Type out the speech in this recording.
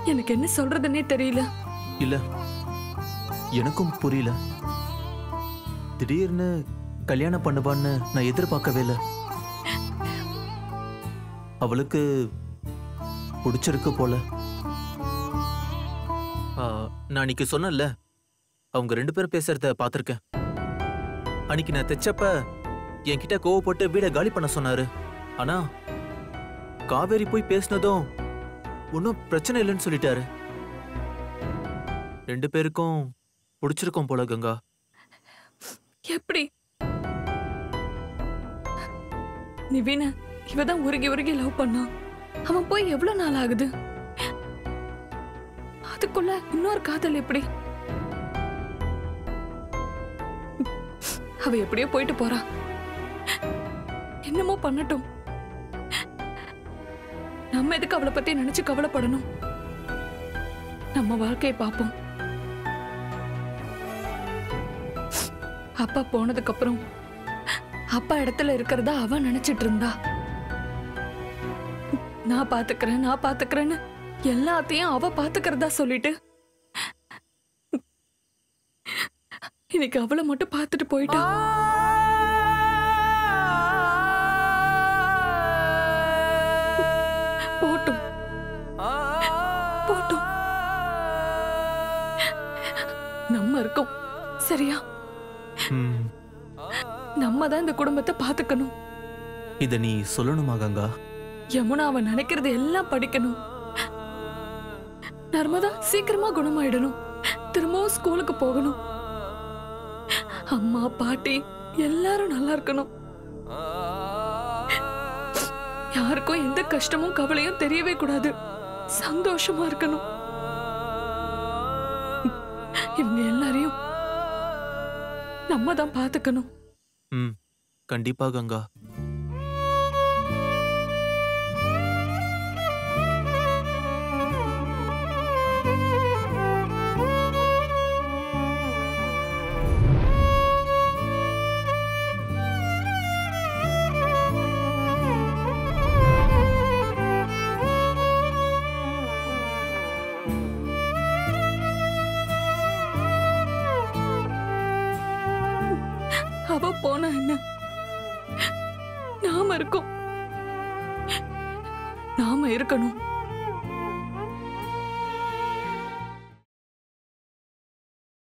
எனக்கு என்ன சொல்றதுன்னே தெரியல இல்ல எனக்கும் புரியல திடீர்னு கல்யாணம் பண்ணுவான்னு நான் எதிர்பார்க்கவே இல்லை அவளுக்கு பிடிச்சிருக்கு போல ஆ, நான் அன்னைக்கு சொன்னேன்ல அவங்க ரெண்டு பேரும் பேசுறத பார்த்திருக்கேன் அன்னைக்கு நான் தைச்சப்ப என்கிட்ட கோவப்பட்டு வீடை காலி பண்ண சொன்னாரு ஆனா காவேரி போய் பேசினதும் ஒன்றும் பிரச்சனை இல்லைன்னு சொல்லிட்டாரு ரெண்டு பேருக்கும் பிடிச்சிருக்கும் போல கங்கா எப்படி நிவீன இவதான் உருகி உருகி லவ் பண்ணான் அவன் போய் எவ்வளவு நாள் ஆகுது அதுக்குள்ள இன்னொரு காதல் எப்படி அவ எப்படியோ போயிட்டு போறா என்னமோ பண்ணட்டும் நம்ம எதுக்கு அவளை பத்தி நினைச்சு கவலைப்படணும் நம்ம வாழ்க்கையை பார்ப்போம் அப்பா போனதுக்கு அப்புறம் அப்பா இடத்துல இருக்கிறதா அவ நினைச்சிட்டு இருந்தா நான் பாத்துக்கிறேன் நான் பாத்துக்கிறேன்னு எல்லாத்தையும் அவ பாத்துக்கிறதா சொல்லிட்டு இன்னைக்கு அவளை மட்டும் பார்த்துட்டு போயிட்டா போட்டும் போட்டும் நம்ம இருக்கோம் சரியா ம், நம்ம தான் இந்த குடும்பத்தை பாத்துக்கணும் இத நீ சொல்லணுமா கங்கா யமுனா அவன் நினைக்கிறது எல்லாம் படிக்கணும் நர்மதா சீக்கிரமா குணமாயிடணும் திரும்பவும் ஸ்கூலுக்கு போகணும் அம்மா பாட்டி எல்லாரும் நல்லா இருக்கணும் யாருக்கும் எந்த கஷ்டமும் கவலையும் தெரியவே கூடாது சந்தோஷமா இருக்கணும் இவங்க எல்லாரையும் நம்ம தான் பாத்துக்கணும் ம் கண்டிப்பா கங்கா அவ போன என்ன நாம இருக்கோம் நாம இருக்கணும்